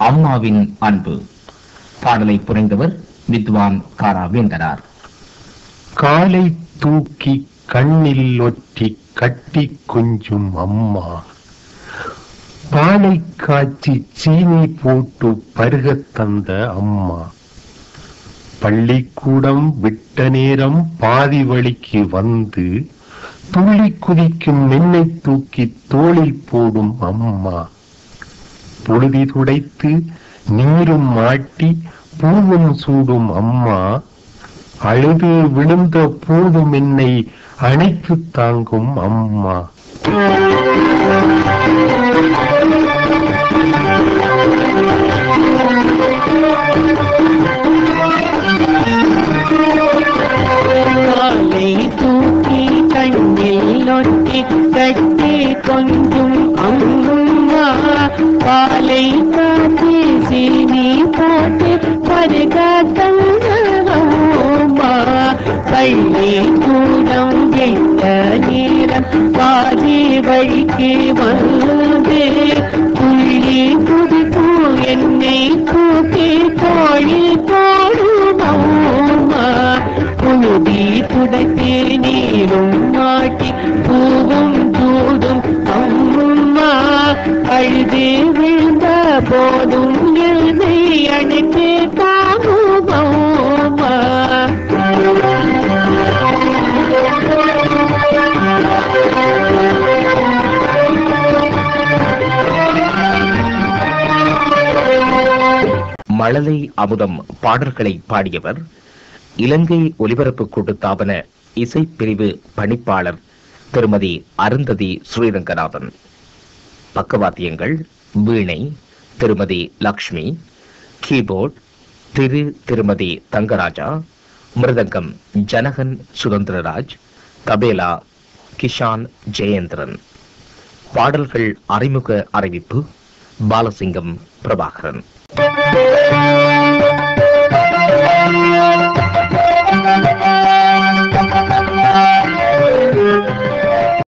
அம்மாவின் அன்பு பாடலை புரிந்தவர் வித்வான் காரா வேந்தனார் காலை தூக்கி கண்ணில் ஒற்றி கட்டி கொஞ்சும் அம்மா பாலை காய்ச்சி சீனி போட்டு பருகத் தந்த அம்மா பள்ளிக்கூடம் விட்ட நேரம் பாதி வழிக்கு வந்து துள்ளி குதிக்கும் மென்னை தூக்கி தோளில் போடும் அம்மா பொழுதி துடைத்து நீரும் மாட்டி பூவும் சூடும் அம்மா அழுது விழுந்த போதும் என்னை அணைத்து தாங்கும் அம்மா காலை தூக்கி கண்ணில் ஒட்டி கட்டி கொஞ்சம் அம்மா பாலை காட்டி சீனி போட்டு பருகாத்தங்கம்மா பள்ளி கூடம் எட்ட நேரம் பாதி வழிக்கு வந்து புள்ளி புதுப்பு என்னை தூக்கி தோழி போடுமம்மா புழுதி துடைத்தே நீரும் மாட்டி பூவும் தூடும் அம்மா அழுது விழுந்த போதும் எழுதை அணைத்து தாங்குமம்மா மழலை அமுதம் பாடல்களை பாடியவர் இலங்கை ஒலிபரப்பு கூட்டுத்தாபன இசைப்பிரிவு பணிப்பாளர் திருமதி அருந்ததி ஸ்ரீரங்கநாதன் பக்கவாத்தியங்கள் வீணை திருமதி லக்ஷ்மி கீபோர்ட் திரு திருமதி தங்கராஜா மிருதங்கம் ஜனகன் சுதந்திரராஜ் தபேலா கிஷான் ஜெயேந்திரன் பாடல்கள் அறிமுக அறிவிப்பு பாலசிங்கம் பிரபாகரன் Thank you.